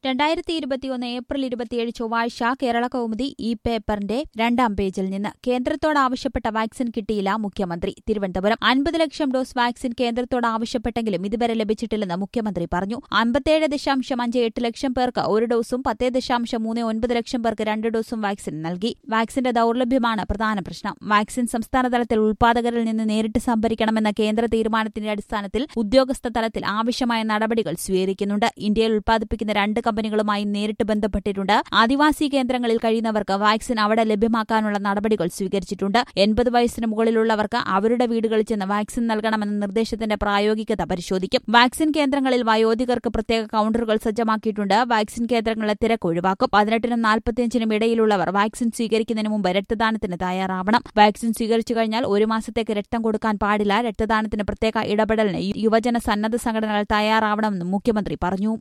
രണ്ടായിരത്തി ഇരുപത്തിയൊന്ന് ഏപ്രിൽ ഇരുപത്തിയേഴ് ചൊവ്വാഴ്ച കേരള കൗമുദി ഈ പേപ്പറിന്റെ രണ്ടാം പേജിൽ നിന്ന് കേന്ദ്രത്തോട് ആവശ്യപ്പെട്ട വാക്സിൻ കിട്ടിയില്ല മുഖ്യമന്ത്രി തിരുവനന്തപുരം അൻപത് ലക്ഷം ഡോസ് വാക്സിൻ കേന്ദ്രത്തോട് ആവശ്യപ്പെട്ടെങ്കിലും ഇതുവരെ ലഭിച്ചിട്ടില്ലെന്ന് മുഖ്യമന്ത്രി പറഞ്ഞു അമ്പത്തേഴ് ദശാംശം അഞ്ച് എട്ട് ലക്ഷം പേർക്ക് ഒരു ഡോസും പത്തേ ദശാംശം മൂന്ന് ഒൻപത് ലക്ഷം പേർക്ക് രണ്ട് ഡോസും വാക്സിൻ നൽകി വാക്സിന്റെ ദൌർലഭ്യമാണ് പ്രധാന പ്രശ്നം വാക്സിൻ സംസ്ഥാനതലത്തിൽ ഉൽപാദകരിൽ നിന്ന് നേരിട്ട് സംഭരിക്കണമെന്ന കേന്ദ്ര തീരുമാനത്തിന്റെ അടിസ്ഥാനത്തിൽ ഉദ്യോഗസ്ഥ തലത്തിൽ ആവശ്യമായ നടപടികൾ സ്വീകരിക്കുന്നുണ്ട് ഇന്ത്യയിൽ ഉൽപ്പാദിപ്പിക്കുന്ന രണ്ട് കമ്പനികളുമായി നേരിട്ട് ബന്ധപ്പെട്ടിട്ടുണ്ട് ആദിവാസി കേന്ദ്രങ്ങളിൽ കഴിയുന്നവർക്ക് വാക്സിൻ അവിടെ ലഭ്യമാക്കാനുള്ള നടപടികൾ സ്വീകരിച്ചിട്ടുണ്ട് എൺപത് വയസ്സിന് മുകളിലുള്ളവർക്ക് അവരുടെ വീടുകളിൽ ചെന്ന് വാക്സിൻ നൽകണമെന്ന നിർദ്ദേശത്തിന്റെ പ്രായോഗികത പരിശോധിക്കും വാക്സിൻ കേന്ദ്രങ്ങളിൽ വയോധികർക്ക് പ്രത്യേക കൌണ്ടറുകൾ സജ്ജമാക്കിയിട്ടുണ്ട് വാക്സിൻ കേന്ദ്രങ്ങളിലെ തിരക്ക് ഒഴിവാക്കും പതിനെട്ടിനും നാൽപ്പത്തിയഞ്ചിനും ഇടയിലുള്ളവർ വാക്സിൻ സ്വീകരിക്കുന്നതിന് മുമ്പ് രക്തദാനത്തിന് തയ്യാറാവണം വാക്സിൻ സ്വീകരിച്ചു കഴിഞ്ഞാൽ ഒരു മാസത്തേക്ക് രക്തം കൊടുക്കാൻ പാടില്ല രക്തദാനത്തിന് പ്രത്യേക ഇടപെടലിന് യുവജന സന്നദ്ധ സംഘടനകൾ തയ്യാറാവണമെന്നും മുഖ്യമന്ത്രി പറഞ്ഞു